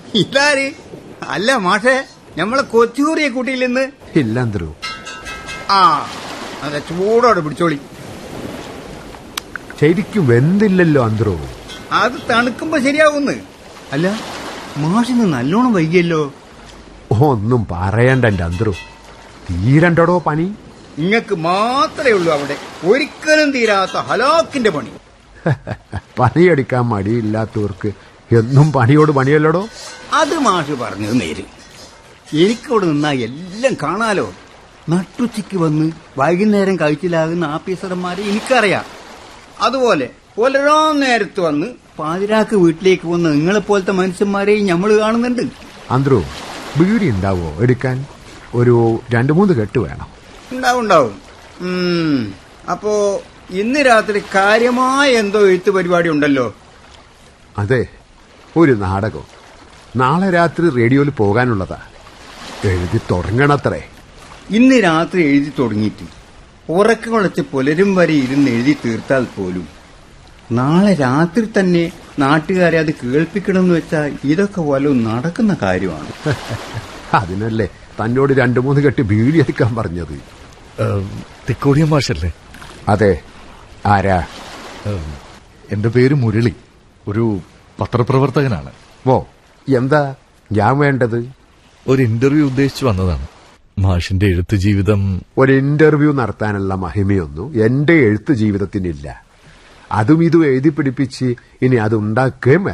ഇതാര് അല്ല മാഷേ നമ്മളെ കൊച്ചൂറിയെ കൂട്ടിയിൽ നിന്ന് ഇല്ല അന്തരു ആ അതെ ചൂടോടെ പിടിച്ചോളി ശരിക്കും വെന്തില്ലല്ലോ അന്തരു അത് തണുക്കുമ്പോ ശരിയാവുന്ന് അല്ല മാഷിന്ന് നല്ലോണം വൈകിയല്ലോ ഒന്നും പറയണ്ട എന്റെ അന്തരു തീരണ്ടടോ പണി ഇങ്ങക്ക് മാത്രമേ ഉള്ളൂ അവിടെ ഒരിക്കലും തീരാത്ത ഹലാക്കിന്റെ പണി പണിയെടുക്കാൻ മടിയില്ലാത്തവർക്ക് എന്നും പണിയോട് പണിയല്ലടോ അത് മാഷ് പറഞ്ഞത് നേര് എനിക്കവിടെ നിന്നാ എല്ലാം കാണാലോ നട്ടുച്ചയ്ക്ക് വന്ന് വൈകുന്നേരം കഴിച്ചിലാകുന്ന ആഫീസർമാരെ എനിക്കറിയാം അതുപോലെ പുലരാ നേരത്ത് വന്ന് പാതിരാക്ക് വീട്ടിലേക്ക് വന്ന് നിങ്ങളെ പോലത്തെ മനുഷ്യന്മാരെയും നമ്മൾ കാണുന്നുണ്ട് അന്തരു ബീഡി ഉണ്ടാവോ എടുക്കാൻ ഒരു രണ്ടു മൂന്ന് കെട്ട് വേണം ഉണ്ടാവും ഉണ്ടാവും ഉം, അപ്പോ ഇന്ന് രാത്രി കാര്യമായ എന്തോ എഴുത്ത് പരിപാടി ഉണ്ടല്ലോ അതെ ഒരു നാടകം നാളെ രാത്രി റേഡിയോയിൽ പോകാനുള്ളതാ എഴുതി തുടങ്ങണത്രേ ഇന്ന് രാത്രി എഴുതി തുടങ്ങിയിട്ട് ഉറക്കമുളച്ച് പുലരും വരെ ഇരുന്ന് എഴുതി തീർത്താൽ പോലും നാളെ രാത്രി തന്നെ നാട്ടുകാരെ അത് കേൾപ്പിക്കണമെന്ന് വെച്ചാൽ ഇതൊക്കെ വല്ലതും നടക്കുന്ന കാര്യമാണ് അതിനല്ലേ തന്നോട് രണ്ടു മൂന്ന് കെട്ട് ബീഡി എടുക്കാൻ പറഞ്ഞത് തിക്കോടിയ മാഷല്ലേ അതെ ആരാ ഏം, എന്റെ പേര് മുരളി ഒരു പത്രപ്രവർത്തകനാണ് ഓ എന്താ ഞാൻ വേണ്ടത് ഒരു ഇന്റർവ്യൂ ഉദ്ദേശിച്ചു വന്നതാണ് മാഷിന്റെ എഴുത്ത് ജീവിതം ഒരു ഇന്റർവ്യൂ നടത്താനുള്ള മഹിമയൊന്നും എന്റെ എഴുത്ത് ജീവിതത്തിനില്ല അതും ഇതും എഴുതി പിടിപ്പിച്ച് ഇനി അത് ഉണ്ടാക്കുകയും വേണം